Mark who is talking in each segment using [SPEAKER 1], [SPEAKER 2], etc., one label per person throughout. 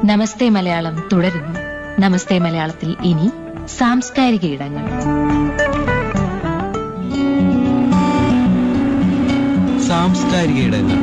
[SPEAKER 1] നമസ്തേ മലയാളം തുടരുന്നു നമസ്തേ മലയാളത്തിൽ ഇനി സാംസ്കാരിക ഇടങ്ങൾ
[SPEAKER 2] സാംസ്കാരിക ഇടങ്ങൾ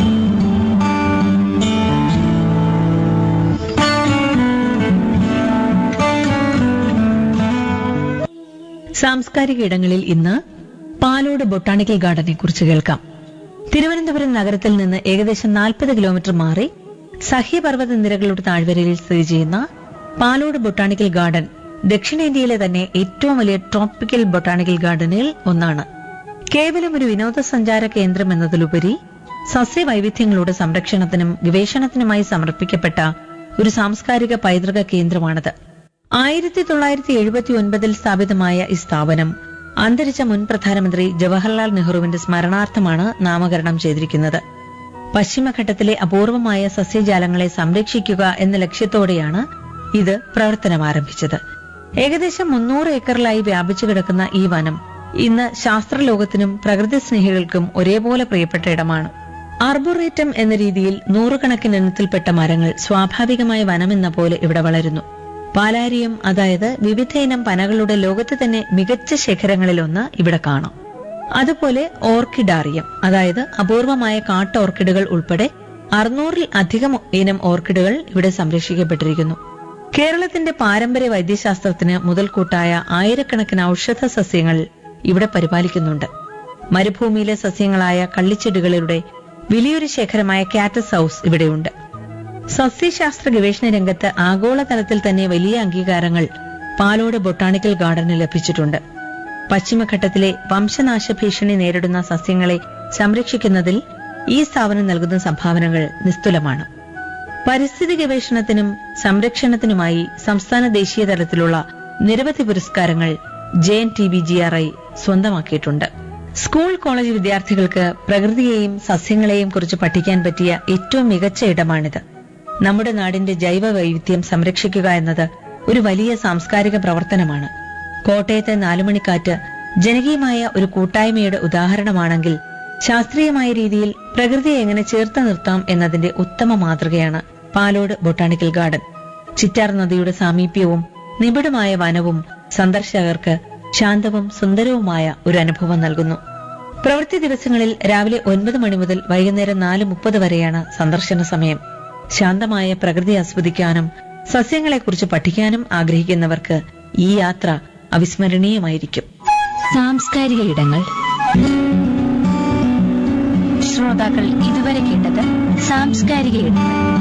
[SPEAKER 3] സാംസ്കാരിക ഇടങ്ങളിൽ ഇന്ന് പാലോട് ബൊട്ടാണിക്കൽ ഗാർഡനെ കുറിച്ച് കേൾക്കാം തിരുവനന്തപുരം നഗരത്തിൽ നിന്ന് ഏകദേശം നാൽപ്പത് കിലോമീറ്റർ മാറി സഹ്യപർവ്വത നിരകളുടെ താഴ്വരയിൽ സ്ഥിതി ചെയ്യുന്ന പാലോട് ബൊട്ടാണിക്കൽ ഗാർഡൻ ദക്ഷിണേന്ത്യയിലെ തന്നെ ഏറ്റവും വലിയ ട്രോപ്പിക്കൽ ബൊട്ടാണിക്കൽ ഗാർഡനിൽ ഒന്നാണ് കേവലം ഒരു വിനോദസഞ്ചാര കേന്ദ്രം എന്നതിലുപരി സസ്യവൈവിധ്യങ്ങളുടെ സംരക്ഷണത്തിനും ഗവേഷണത്തിനുമായി സമർപ്പിക്കപ്പെട്ട ഒരു സാംസ്കാരിക പൈതൃക കേന്ദ്രമാണിത് ആയിരത്തി തൊള്ളായിരത്തി എഴുപത്തി ഒൻപതിൽ സ്ഥാപിതമായ ഈ സ്ഥാപനം അന്തരിച്ച മുൻ പ്രധാനമന്ത്രി ജവഹർലാൽ നെഹ്റുവിന്റെ സ്മരണാർത്ഥമാണ് നാമകരണം ചെയ്തിരിക്കുന്നത് പശ്ചിമഘട്ടത്തിലെ അപൂർവമായ സസ്യജാലങ്ങളെ സംരക്ഷിക്കുക എന്ന ലക്ഷ്യത്തോടെയാണ് ഇത് പ്രവർത്തനം ആരംഭിച്ചത് ഏകദേശം മുന്നൂറ് ഏക്കറിലായി വ്യാപിച്ചു കിടക്കുന്ന ഈ വനം ഇന്ന് ശാസ്ത്രലോകത്തിനും പ്രകൃതി സ്നേഹികൾക്കും ഒരേപോലെ പ്രിയപ്പെട്ട ഇടമാണ് ആർബോറേറ്റം എന്ന രീതിയിൽ നൂറുകണക്കിന് ഇനത്തിൽപ്പെട്ട മരങ്ങൾ സ്വാഭാവികമായ വനമെന്ന പോലെ ഇവിടെ വളരുന്നു പാലാരിയം അതായത് വിവിധ ഇനം പനകളുടെ ലോകത്ത് തന്നെ മികച്ച ശേഖരങ്ങളിലൊന്ന് ഇവിടെ കാണാം അതുപോലെ ഓർക്കിഡാറിയം അതായത് അപൂർവമായ കാട്ട് ഓർക്കിഡുകൾ ഉൾപ്പെടെ അറുന്നൂറിൽ അധികം ഇനം ഓർക്കിഡുകൾ ഇവിടെ സംരക്ഷിക്കപ്പെട്ടിരിക്കുന്നു കേരളത്തിന്റെ പാരമ്പര്യ വൈദ്യശാസ്ത്രത്തിന് മുതൽക്കൂട്ടായ ആയിരക്കണക്കിന് ഔഷധ സസ്യങ്ങൾ ഇവിടെ പരിപാലിക്കുന്നുണ്ട് മരുഭൂമിയിലെ സസ്യങ്ങളായ കള്ളിച്ചെടികളുടെ വലിയൊരു ശേഖരമായ കാറ്റസ് ഹൗസ് ഇവിടെയുണ്ട് സസ്യശാസ്ത്ര ഗവേഷണ രംഗത്ത് ആഗോളതലത്തിൽ തന്നെ വലിയ അംഗീകാരങ്ങൾ പാലോട് ബൊട്ടാണിക്കൽ ഗാർഡന് ലഭിച്ചിട്ടുണ്ട് പശ്ചിമഘട്ടത്തിലെ വംശനാശ ഭീഷണി നേരിടുന്ന സസ്യങ്ങളെ സംരക്ഷിക്കുന്നതിൽ ഈ സ്ഥാപനം നൽകുന്ന സംഭാവനകൾ നിസ്തുലമാണ് പരിസ്ഥിതി ഗവേഷണത്തിനും സംരക്ഷണത്തിനുമായി സംസ്ഥാന ദേശീയ തലത്തിലുള്ള നിരവധി പുരസ്കാരങ്ങൾ J N T B G R I സ്വന്തമാക്കിയിട്ടുണ്ട് സ്കൂൾ കോളേജ് വിദ്യാർത്ഥികൾക്ക് പ്രകൃതിയെയും സസ്യങ്ങളെയും കുറിച്ച് പഠിക്കാൻ പറ്റിയ ഏറ്റവും മികച്ച ഇടമാണിത് നമ്മുടെ നാടിന്റെ ജൈവ വൈവിധ്യം സംരക്ഷിക്കുക എന്നത് ഒരു വലിയ സാംസ്കാരിക പ്രവർത്തനമാണ് കോട്ടയത്തെ നാലുമണിക്കാറ്റ് ജനകീയമായ ഒരു കൂട്ടായ്മയുടെ ഉദാഹരണമാണെങ്കിൽ ശാസ്ത്രീയമായ രീതിയിൽ പ്രകൃതിയെ എങ്ങനെ ചേർത്ത് നിർത്താം എന്നതിന്റെ ഉത്തമ മാതൃകയാണ് പാലോട് ബൊട്ടാണിക്കൽ ഗാർഡൻ ചിറ്റാർ നദിയുടെ സാമീപ്യവും നിബിഡമായ വനവും സന്ദർശകർക്ക് ശാന്തവും സുന്ദരവുമായ ഒരു അനുഭവം നൽകുന്നു പ്രവൃത്തി ദിവസങ്ങളിൽ രാവിലെ ഒൻപത് മണി മുതൽ വൈകുന്നേരം നാല് മുപ്പത് വരെയാണ് സന്ദർശന സമയം ശാന്തമായ പ്രകൃതി ആസ്വദിക്കാനും സസ്യങ്ങളെക്കുറിച്ച് പഠിക്കാനും ആഗ്രഹിക്കുന്നവർക്ക് ഈ യാത്ര അവിസ്മരണീയമായിരിക്കും
[SPEAKER 1] സാംസ്കാരിക ഇടങ്ങൾ ശ്രോതാക്കൾ ഇതുവരെ കേട്ടത് സാംസ്കാരിക ഇടങ്ങൾ